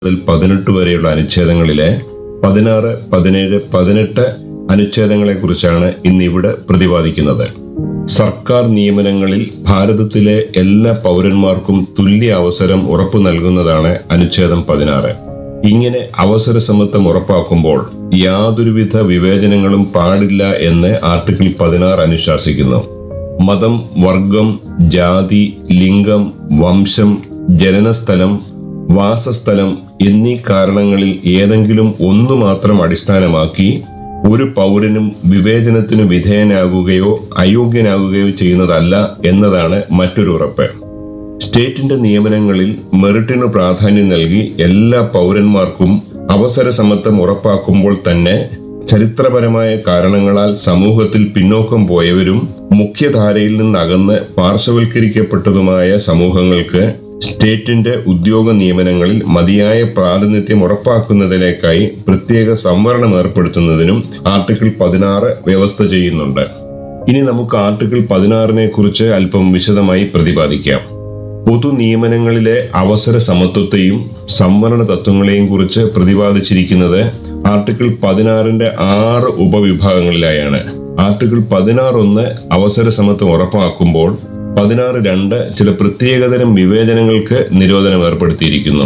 മുതൽ പതിനെട്ട് വരെയുള്ള അനുച്ഛേദങ്ങളിലെ പതിനാറ് പതിനേഴ് പതിനെട്ട് അനുച്ഛേദങ്ങളെക്കുറിച്ചാണ് ഇന്നിവിടെ പ്രതിപാദിക്കുന്നത് സർക്കാർ നിയമനങ്ങളിൽ ഭാരതത്തിലെ എല്ലാ പൗരന്മാർക്കും തുല്യ അവസരം ഉറപ്പു നൽകുന്നതാണ് അനുച്ഛേദം പതിനാറ് ഇങ്ങനെ അവസര സമത്വം ഉറപ്പാക്കുമ്പോൾ യാതൊരുവിധ വിവേചനങ്ങളും പാടില്ല എന്ന് ആർട്ടിക്കിൾ പതിനാറ് അനുശാസിക്കുന്നു മതം വർഗം ജാതി ലിംഗം വംശം ജനനസ്ഥലം വാസസ്ഥലം എന്നീ കാരണങ്ങളിൽ ഏതെങ്കിലും ഒന്നു മാത്രം അടിസ്ഥാനമാക്കി ഒരു പൗരനും വിവേചനത്തിനു വിധേയനാകുകയോ അയോഗ്യനാകുകയോ ചെയ്യുന്നതല്ല എന്നതാണ് മറ്റൊരു ഉറപ്പ് സ്റ്റേറ്റിന്റെ നിയമനങ്ങളിൽ മെറിറ്റിനു പ്രാധാന്യം നൽകി എല്ലാ പൗരന്മാർക്കും അവസര സമത്വം ഉറപ്പാക്കുമ്പോൾ തന്നെ ചരിത്രപരമായ കാരണങ്ങളാൽ സമൂഹത്തിൽ പിന്നോക്കം പോയവരും മുഖ്യധാരയിൽ നിന്നകന്ന് പാർശ്വവൽക്കരിക്കപ്പെട്ടതുമായ സമൂഹങ്ങൾക്ക് സ്റ്റേറ്റിന്റെ ഉദ്യോഗ നിയമനങ്ങളിൽ മതിയായ പ്രാതിനിധ്യം ഉറപ്പാക്കുന്നതിലേക്കായി പ്രത്യേക സംവരണം ഏർപ്പെടുത്തുന്നതിനും ആർട്ടിക്കിൾ പതിനാറ് വ്യവസ്ഥ ചെയ്യുന്നുണ്ട് ഇനി നമുക്ക് ആർട്ടിക്കിൾ പതിനാറിനെ കുറിച്ച് അല്പം വിശദമായി പ്രതിപാദിക്കാം പൊതു നിയമനങ്ങളിലെ അവസര സമത്വത്തെയും സംവരണ തത്വങ്ങളെയും കുറിച്ച് പ്രതിപാദിച്ചിരിക്കുന്നത് ആർട്ടിക്കിൾ പതിനാറിന്റെ ആറ് ഉപവിഭാഗങ്ങളിലായാണ് ആർട്ടിക്കിൾ പതിനാറ് ഒന്ന് അവസര സമത്വം ഉറപ്പാക്കുമ്പോൾ പതിനാറ് രണ്ട് ചില പ്രത്യേകതരം വിവേചനങ്ങൾക്ക് നിരോധനം ഏർപ്പെടുത്തിയിരിക്കുന്നു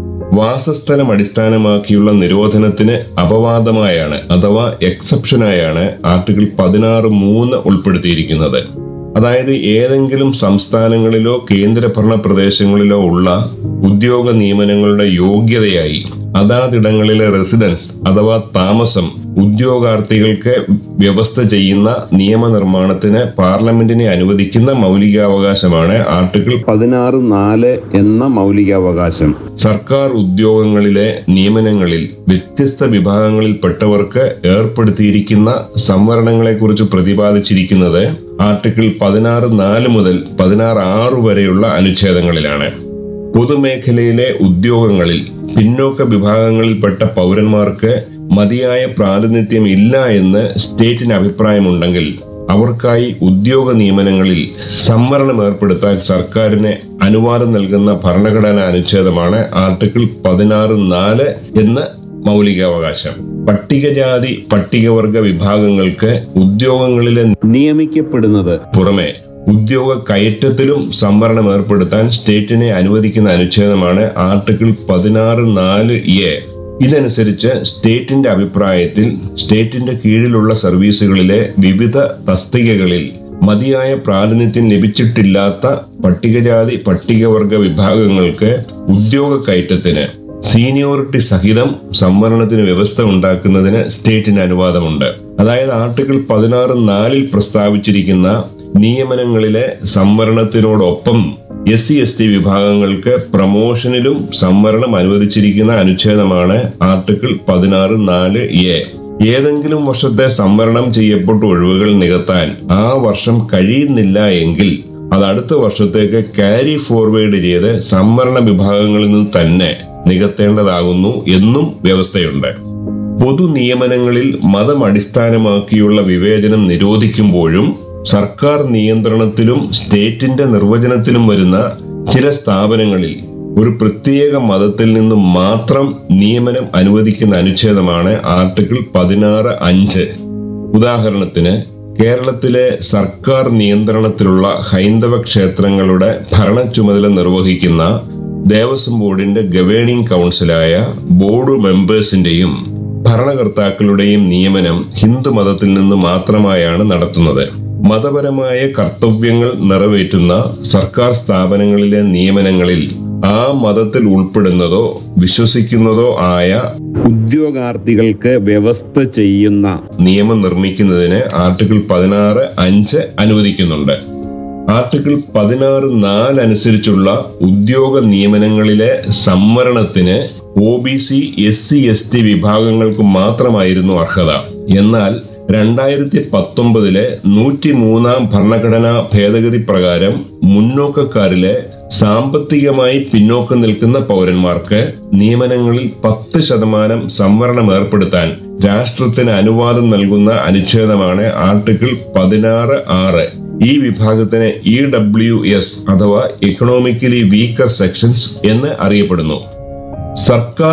വാസസ്ഥലം അടിസ്ഥാനമാക്കിയുള്ള നിരോധനത്തിന് അപവാദമായാണ് അഥവാ എക്സെപ്ഷനായാണ് ആർട്ടിക്കിൾ പതിനാറ് മൂന്ന് ഉൾപ്പെടുത്തിയിരിക്കുന്നത് അതായത് ഏതെങ്കിലും സംസ്ഥാനങ്ങളിലോ കേന്ദ്രഭരണ പ്രദേശങ്ങളിലോ ഉള്ള ഉദ്യോഗ നിയമനങ്ങളുടെ യോഗ്യതയായി അതാതിടങ്ങളിലെ റെസിഡൻസ് അഥവാ താമസം ഉദ്യോഗാർത്ഥികൾക്ക് വ്യവസ്ഥ ചെയ്യുന്ന നിയമനിർമ്മാണത്തിന് പാർലമെന്റിനെ അനുവദിക്കുന്ന മൗലികാവകാശമാണ് ആർട്ടിക്കിൾ പതിനാറ് നാല് എന്ന മൗലികാവകാശം സർക്കാർ ഉദ്യോഗങ്ങളിലെ നിയമനങ്ങളിൽ വ്യത്യസ്ത വിഭാഗങ്ങളിൽപ്പെട്ടവർക്ക് ഏർപ്പെടുത്തിയിരിക്കുന്ന സംവരണങ്ങളെക്കുറിച്ച് പ്രതിപാദിച്ചിരിക്കുന്നത് ആർട്ടിക്കിൾ പതിനാറ് നാല് മുതൽ പതിനാറ് ആറ് വരെയുള്ള അനുച്ഛേദങ്ങളിലാണ് പൊതുമേഖലയിലെ ഉദ്യോഗങ്ങളിൽ പിന്നോക്ക വിഭാഗങ്ങളിൽപ്പെട്ട പൗരന്മാർക്ക് മതിയായ പ്രാതിനിധ്യം ഇല്ല എന്ന് സ്റ്റേറ്റിന് അഭിപ്രായമുണ്ടെങ്കിൽ അവർക്കായി ഉദ്യോഗ നിയമനങ്ങളിൽ സംവരണം ഏർപ്പെടുത്താൻ സർക്കാരിന് അനുവാദം നൽകുന്ന ഭരണഘടനാ അനുച്ഛേദമാണ് ആർട്ടിക്കിൾ പതിനാറ് നാല് എന്ന മൗലികാവകാശം പട്ടികജാതി പട്ടികവർഗ വിഭാഗങ്ങൾക്ക് ഉദ്യോഗങ്ങളിലെ നിയമിക്കപ്പെടുന്നത് പുറമെ ഉദ്യോഗ കയറ്റത്തിലും സംവരണം ഏർപ്പെടുത്താൻ സ്റ്റേറ്റിനെ അനുവദിക്കുന്ന അനുച്ഛേദമാണ് ആർട്ടിക്കിൾ പതിനാറ് നാല് എ ഇതനുസരിച്ച് സ്റ്റേറ്റിന്റെ അഭിപ്രായത്തിൽ സ്റ്റേറ്റിന്റെ കീഴിലുള്ള സർവീസുകളിലെ വിവിധ തസ്തികകളിൽ മതിയായ പ്രാതിനിധ്യം ലഭിച്ചിട്ടില്ലാത്ത പട്ടികജാതി പട്ടികവർഗ വിഭാഗങ്ങൾക്ക് ഉദ്യോഗ കയറ്റത്തിന് സീനിയോറിറ്റി സഹിതം സംവരണത്തിന് വ്യവസ്ഥ ഉണ്ടാക്കുന്നതിന് സ്റ്റേറ്റിന് അനുവാദമുണ്ട് അതായത് ആർട്ടിക്കിൾ പതിനാറ് നാലിൽ പ്രസ്താവിച്ചിരിക്കുന്ന നിയമനങ്ങളിലെ സംവരണത്തിനോടൊപ്പം എസ് സി എസ് ടി വിഭാഗങ്ങൾക്ക് പ്രമോഷനിലും സംവരണം അനുവദിച്ചിരിക്കുന്ന അനുച്ഛേദമാണ് ആർട്ടിക്കിൾ പതിനാറ് നാല് എ ഏതെങ്കിലും വർഷത്തെ സംവരണം ചെയ്യപ്പെട്ട ഒഴിവുകൾ നികത്താൻ ആ വർഷം കഴിയുന്നില്ല എങ്കിൽ അത് അടുത്ത വർഷത്തേക്ക് ക്യാരി ഫോർവേഡ് ചെയ്ത് സംവരണ വിഭാഗങ്ങളിൽ നിന്ന് തന്നെ നികത്തേണ്ടതാകുന്നു എന്നും വ്യവസ്ഥയുണ്ട് പൊതു നിയമനങ്ങളിൽ മതം അടിസ്ഥാനമാക്കിയുള്ള വിവേചനം നിരോധിക്കുമ്പോഴും സർക്കാർ നിയന്ത്രണത്തിലും സ്റ്റേറ്റിന്റെ നിർവചനത്തിലും വരുന്ന ചില സ്ഥാപനങ്ങളിൽ ഒരു പ്രത്യേക മതത്തിൽ നിന്നും മാത്രം നിയമനം അനുവദിക്കുന്ന അനുച്ഛേദമാണ് ആർട്ടിക്കിൾ പതിനാറ് അഞ്ച് ഉദാഹരണത്തിന് കേരളത്തിലെ സർക്കാർ നിയന്ത്രണത്തിലുള്ള ഹൈന്ദവ ക്ഷേത്രങ്ങളുടെ ഭരണ ചുമതല നിർവഹിക്കുന്ന ദേവസ്വം ബോർഡിന്റെ ഗവേണിംഗ് കൗൺസിലായ ബോർഡ് മെമ്പേഴ്സിന്റെയും ഭരണകർത്താക്കളുടെയും നിയമനം ഹിന്ദു മതത്തിൽ നിന്ന് മാത്രമായാണ് നടത്തുന്നത് മതപരമായ കർത്തവ്യങ്ങൾ നിറവേറ്റുന്ന സർക്കാർ സ്ഥാപനങ്ങളിലെ നിയമനങ്ങളിൽ ആ മതത്തിൽ ഉൾപ്പെടുന്നതോ വിശ്വസിക്കുന്നതോ ആയ ഉദ്യോഗാർത്ഥികൾക്ക് വ്യവസ്ഥ ചെയ്യുന്ന നിയമം നിർമ്മിക്കുന്നതിന് ആർട്ടിക്കിൾ പതിനാറ് അഞ്ച് അനുവദിക്കുന്നുണ്ട് ആർട്ടിക്കിൾ പതിനാറ് നാല് അനുസരിച്ചുള്ള ഉദ്യോഗ നിയമനങ്ങളിലെ സംവരണത്തിന് O B C S C S T വിഭാഗങ്ങൾക്ക് മാത്രമായിരുന്നു അർഹത എന്നാൽ രണ്ടായിരത്തി പത്തൊമ്പതിലെ നൂറ്റി മൂന്നാം ഭരണഘടനാ ഭേദഗതി പ്രകാരം മുന്നോക്കക്കാരിലെ സാമ്പത്തികമായി പിന്നോക്കം നിൽക്കുന്ന പൗരന്മാർക്ക് നിയമനങ്ങളിൽ പത്ത് ശതമാനം സംവരണം ഏർപ്പെടുത്താൻ രാഷ്ട്രത്തിന് അനുവാദം നൽകുന്ന അനുച്ഛേദമാണ് ആർട്ടിക്കിൾ പതിനാറ് ആറ് ഈ വിഭാഗത്തിന് ഇ ഡബ്ല്യു എസ് അഥവാ എക്കണോമിക്കലി വീക്കർ സെക്ഷൻസ് എന്ന് അറിയപ്പെടുന്നു സർക്കാർ